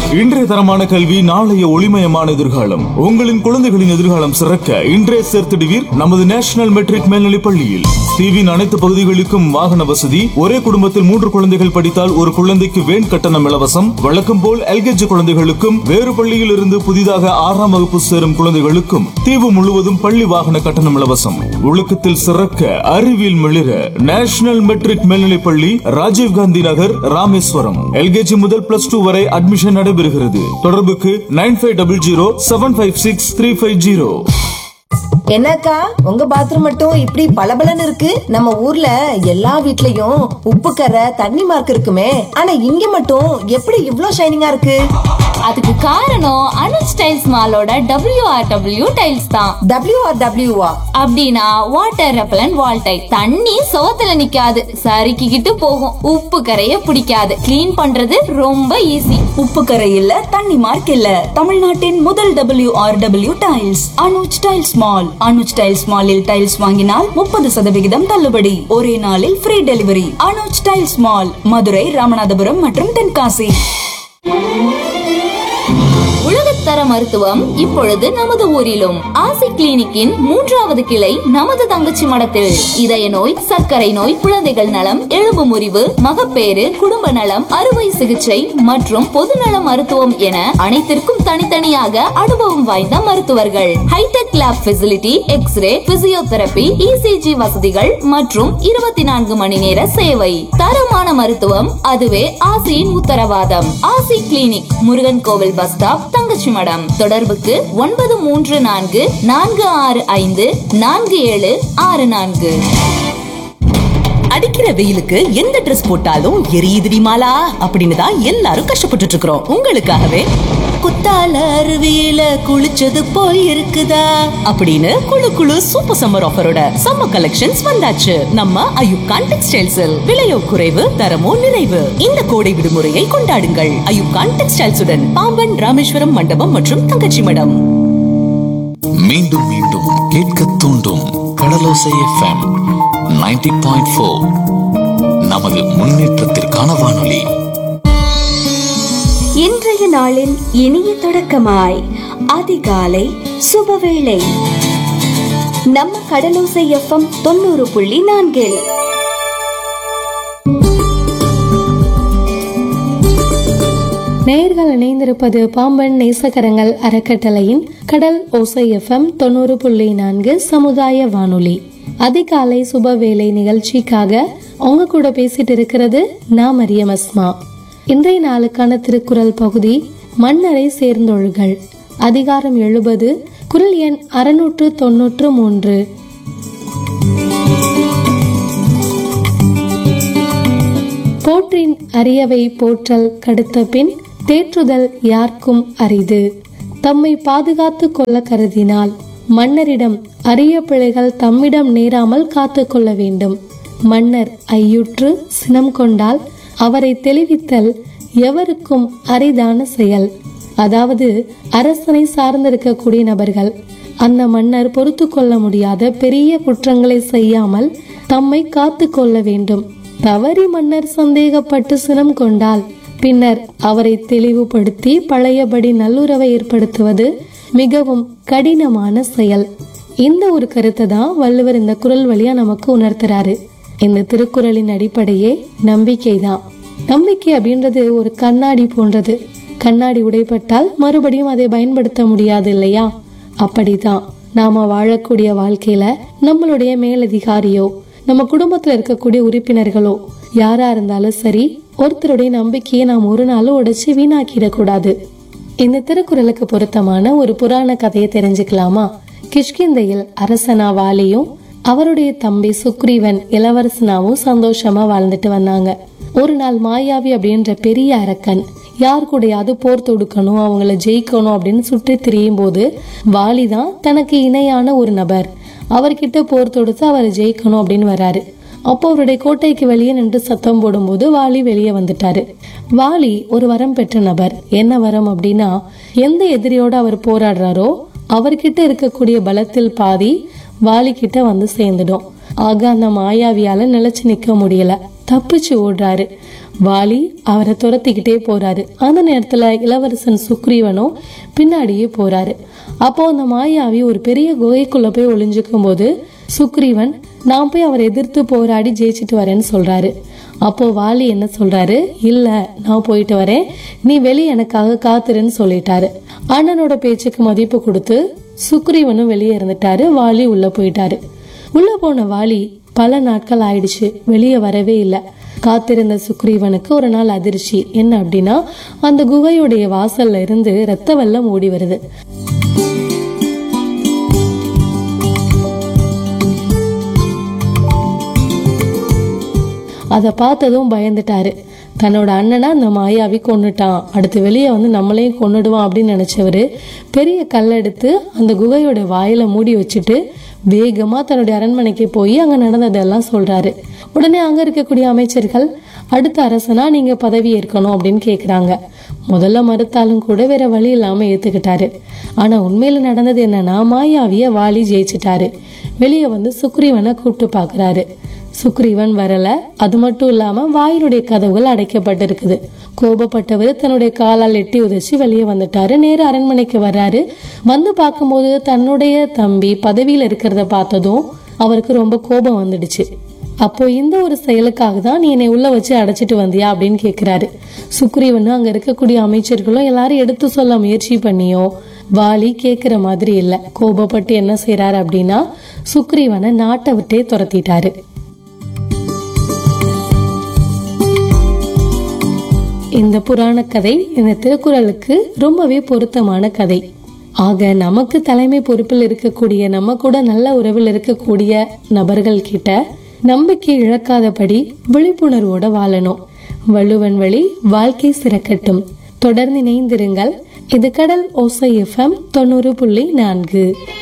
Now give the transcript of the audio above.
இன்றைய தரமான கல்வி நாளைய ஒளிமயமான எதிர்காலம் உங்களின் குழந்தைகளின் எதிர்காலம் சிறக்க இன்றைய சேர்த்திடுவீர் நமது நேஷனல் மெட்ரிக் மேல்நிலைப் பள்ளியில் தீவின் அனைத்து பகுதிகளுக்கும் வாகன வசதி ஒரே குடும்பத்தில் மூன்று குழந்தைகள் படித்தால் ஒரு குழந்தைக்கு வேன் கட்டணம் இலவசம் வழக்கம் போல் எல்கேஜி குழந்தைகளுக்கும் வேறு பள்ளியில் இருந்து புதிதாக ஆறாம் வகுப்பு சேரும் குழந்தைகளுக்கும் தீவு முழுவதும் பள்ளி வாகன கட்டணம் இலவசம் ஒழுக்கத்தில் சிறக்க அறிவியல் மிளிர நேஷனல் மெட்ரிக் மேல்நிலைப் பள்ளி ராஜீவ்காந்தி நகர் ராமேஸ்வரம் எல்கேஜி முதல் பிளஸ் டூ வரை அட்மிஷன் நடைபெறுகிறது தொடர்புக்கு nine five double zero seven five six three five zero என்னக்கா உங்க பாத்ரூம் மட்டும் இப்படி பளபளன்னு இருக்கு நம்ம ஊர்ல எல்லா வீட்லயும் உப்பு கரை தண்ணி மார்க் இருக்குமே ஆனா இங்க மட்டும் எப்படி இவ்ளோ ஷைனிங்கா இருக்கு அதுக்கு காரணம் அனுஜ் டைல்ஸ் மாலோட WRW டைல்ஸ் தான் டபிள்யூ ஆர் டபிள்யூவா அப்படின்னா வாட்டர் ரெப்பலன் வால் டைல் தண்ணி சோத்துல நிக்காது சறுக்கிக்கிட்டு போகும் உப்பு கரைய பிடிக்காது க்ளீன் பண்றது ரொம்ப ஈஸி உப்பு கரை இல்ல தண்ணி மார்க் இல்ல தமிழ்நாட்டின் முதல் W R W tiles Anuj tiles mall Anuj tiles மாலில் டைல்ஸ் வாங்கினால் முப்பது சதவிகிதம் தள்ளுபடி ஒரே நாளில் free delivery Anuj tiles mall Madurai Ramanathapuram மற்றும் தென்காசி உலகத்தர மருத்துவம் இப்பொழுது நமது ஊரிலும் ஆசி கிளினிக்கின் மூன்றாவது கிளை நமது தங்கச்சி மடத்தில் இதய நோய் சர்க்கரை நோய் குழந்தைகள் நலம் எலும்பு முறிவு மகப்பேறு குடும்ப நலம் அறுவை சிகிச்சை மற்றும் பொதுநல மருத்துவம் என அனைத்திற்கும் தனித்தனியாக அனுபவம் வாய்ந்த மருத்துவர்கள் hi tech lab facility X ray physiotherapy ECG வசதிகள் மற்றும் இருபத்தி நான்கு மணி நேர சேவை தரமான மருத்துவம் அதுவே ஆசியின் உத்தரவாதம் ஆசி கிளினிக் முருகன் கோவில் பஸ் ஸ்டாப் தங்கச்சி மடம் தொடர்புக்கு ஒன்பது மூன்று நான்கு நான்கு ஆறு ஐந்து நான்கு ஏழு ஆறு நான்கு அடிக்கிற வெயிலுக்கு எந்த Dress போட்டாலும் எரியுதுடி மாலா அப்படின்னு தான் எல்லாரும் கஷ்டப்பட்டுட்டு இருக்கிறோம் உங்களுக்காகவே குத்தால அருவியில குளிச்சது போல் இருக்குதா அப்படின்னு குளு குளு சூப்பர் சம்மர் ஆஃபரோட சம்மர் கலெக்ஷன்ஸ் வந்தாச்சு நம்ம அயுப்கான் டெக்ஸ்டைல்ஸில் விலையோ குறைவு தரமோ நிறைவு இந்த கோடை விடுமுறையை கொண்டாடுங்கள் அயுப்கான் டெக்ஸ்டைல்ஸுடன் பாம்பன் ராமேஸ்வரம் மண்டபம் மற்றும் தங்கச்சி மடம் மீண்டும் மீண்டும் கேட்க தூண்டும் கடலோசை எஃப்எம் 90.4 பாயிண்ட் ஃபோர் நமது முன்னேற்றத்திற்கான வானொலி இன்றைய நாளின் இனிய தொடக்கமாய் அதிகாலை சுபவேளை நம்ம கடலோசை எஃப்எம் தொண்ணூறு புள்ளி நான்கில் நேயர்கள் இணைந்திருப்பது பாம்பன் நேசகரங்கள் அறக்கட்டளையின் கடல் ஓசை எஃப்எம் தொண்ணூறு புள்ளி நான்கு சமுதாய வானொலி அதிகாலை சுபவேளை நிகழ்ச்சிக்காக உங்க கூட பேசிட்டு இருக்கிறது நான் மரியம் அஸ்மா இன்றைய நாளுக்கான திருக்குறள் பகுதி மன்னரை சேர்ந்தொழுகள் அதிகாரம் எழுபது குரல் எண் அறுநூற்று தொன்னூற்று மூன்று போற்றின் அரியவை போற்றல் கடுத்த பின் தேற்றுதல் யார்க்கும் அரிது தம்மை பாதுகாத்து கொள்ள கருதினால் மன்னரிடம் அரிய பிழைகள் தம்மிடம் நேராமல் காத்து கொள்ள வேண்டும் மன்னர் ஐயுற்று சினம் கொண்டால் அவரை தெளிவித்தல் எவருக்கும் அரிதான செயல் அதாவது அரசனை சார்ந்திருக்கக்கூடிய நபர்கள் அந்த மன்னர் பொறுத்து கொள்ள முடியாத பெரிய குற்றங்களை செய்யாமல் தம்மை காத்து கொள்ள வேண்டும் தவறி மன்னர் சந்தேகப்பட்டு சினம் கொண்டால் பின்னர் அவரை தெளிவுபடுத்தி பழையபடி நல்லுறவை ஏற்படுத்துவது மிகவும் கடினமான செயல் இந்த ஒரு கருத்தை தான் வள்ளுவர் இந்த குரல் வழியா நமக்கு உணர்த்துறாரு இந்த திருக்குறளின் அடிப்படையே நம்பிக்கை தான் நம்பிக்கை அப்படின்றது ஒரு கண்ணாடி போன்றது கண்ணாடி உடைப்பட்டால் மறுபடியும் அதை பயன்படுத்த முடியாது இல்லையா அப்படிதான் நாம வாழக்கூடிய வாழ்க்கையில நம்மளுடைய மேலதிகாரியோ நம்ம குடும்பத்துல இருக்கக்கூடிய உறுப்பினர்களோ யாரா இருந்தாலும் சரி ஒருத்தருடைய நம்பிக்கையை நாம் ஒரு நாளும் உடைச்சு வீணாக்கிடக்கூடாது இந்த திருக்குறளுக்கு பொருத்தமான ஒரு புராண கதையை தெரிஞ்சுக்கலாமா கிஷ்கிந்தையில் அரசனா வாலியும் அவருடைய தம்பி சுக்ரீவன் இளவரசனாவும் சந்தோஷமா வாழ்ந்துட்டு வந்தாங்க ஒரு நாள் மாயாவி அப்படின்ற பெரிய அரக்கன் யார் கூடயாவது போர் தொடுக்கணும் அவங்கள ஜெயிக்கணும் அப்படின்னு சுற்றி திரியும் போது வாலி தான் தனக்கு இணையான ஒரு நபர் அவர்கிட்ட போர் தொடுத்து அவரை ஜெயிக்கணும் அப்படின்னு வராரு அப்போ அவருடைய கோட்டைக்கு வெளியே நின்று சத்தம் போடும்போது வாலி வெளியே வந்துட்டாரு வாலி ஒரு வரம் பெற்ற நபர் என்ன வரம் அப்படின்னா எந்த எதிரியோட அவர் போராடுறாரோ அவர்கிட்ட இருக்கக்கூடிய பலத்தில் பாதி வாலி கிட்ட வந்து சேர்ந்துடும் ஆக அந்த மாயாவியால நிலைச்சு நிக்க முடியல தப்பிச்சு ஓடுறாரு வாலி அவரை துரத்திக்கிட்டே போறாரு அந்த நேரத்துல இளவரசன் சுக்ரீவனும் பின்னாடியே போறாரு அப்போ அந்த மாயாவி ஒரு பெரிய குகைக்குள்ள போய் ஒளிஞ்சுக்கும் போது சுக்ரீவன் நான் போய் அவரை எதிர்த்து போராடி ஜெயிச்சிட்டு வரேன்னு சொல்றாரு அப்போ வாலி என்ன சொல்றாரு இல்ல நான் போயிட்டு வரேன் நீ வெளியே எனக்காக காத்துருன்னு சொல்லிட்டாரு அண்ணனோட பேச்சுக்கு மதிப்பு கொடுத்து சுக்ரீவனும் வெளியே இருந்துட்டாரு வாலி உள்ள போயிட்டாரு உள்ள போன வாலி பல நாட்கள் ஆயிடுச்சு வெளியே வரவே இல்லை காத்திருந்த சுக்ரீவனுக்கு ஒரு நாள் அதிர்ச்சி என்ன அப்படின்னா அந்த குகையுடைய வாசல்ல இருந்து ரத்த வெள்ளம் ஓடி வருது அதை பார்த்ததும் பயந்துட்டாரு தன்னோட அண்ணனை அந்த மாயாவி கொன்னுட்டான் அடுத்து வெளியே வந்து நம்மளையும் கொன்னுடுவான் அப்படின்னு நினைச்சவரு பெரிய கல்லெடுத்து அந்த குகையோட வாயில மூடி வச்சுட்டு வேகமா தன்னுடைய அரண்மனைக்கு போய் அங்க நடந்ததெல்லாம் சொல்றாரு உடனே அங்க இருக்கக்கூடிய அமைச்சர்கள் அடுத்த அரசனா நீங்க பதவி ஏற்கணும் அப்படின்னு கேக்குறாங்க முதல்ல மறுத்தாலும் கூட வேற வழி இல்லாம ஏத்துக்கிட்டாரு ஆனா உண்மையில நடந்தது என்னன்னா மாயாவிய வாலி ஜெயிச்சிட்டாரு வெளியே வந்து சுக்ரீவனை கூப்பிட்டு பாக்குறாரு சுக்ரீவன் வரல அது மட்டும் இல்லாம வாயிலுடைய கதவுகள் அடைக்கப்பட்டிருக்குது கோபப்பட்டவர் தன்னுடைய காலால் எட்டி உதைச்சு வெளியே வந்துட்டாரு நேர அரண்மனைக்கு வர்றாரு வந்து பார்க்கும்போது தன்னுடைய தம்பி பதவியில இருக்கிறத பார்த்ததும் அவருக்கு ரொம்ப கோபம் வந்துடுச்சு அப்போ இந்த ஒரு செயலுக்காக தான் நீ என்னை உள்ள வச்சு அடைச்சிட்டு வந்தியா அப்படின்னு கேக்குறாரு சுக்ரீவன் அங்க இருக்கக்கூடிய அமைச்சர்களும் எல்லாரும் எடுத்து சொல்ல முயற்சி பண்ணியோ வாலி கேக்குற மாதிரி இல்ல கோபப்பட்டு என்ன செய்யறாரு அப்படின்னா சுக்ரீவனை நாட்டை விட்டே துரத்திட்டாரு இந்த புராண கதை இந்த திருக்குறளுக்கு ரொம்பவே பொருத்தமான கதை ஆக நமக்கு தலைமை பொறுப்பில் இருக்கக்கூடிய நம்ம கூட நல்ல உறவில் இருக்கக்கூடிய நபர்கள் கிட்ட நம்பிக்கை இழக்காதபடி விழிப்புணர்வோட வாழணும் வள்ளுவன் வழி வாழ்க்கை சிறக்கட்டும் தொடர்ந்து இணைந்திருங்கள் இது கடல் ஓசை எஃப்எம் தொண்ணூறு புள்ளி நான்கு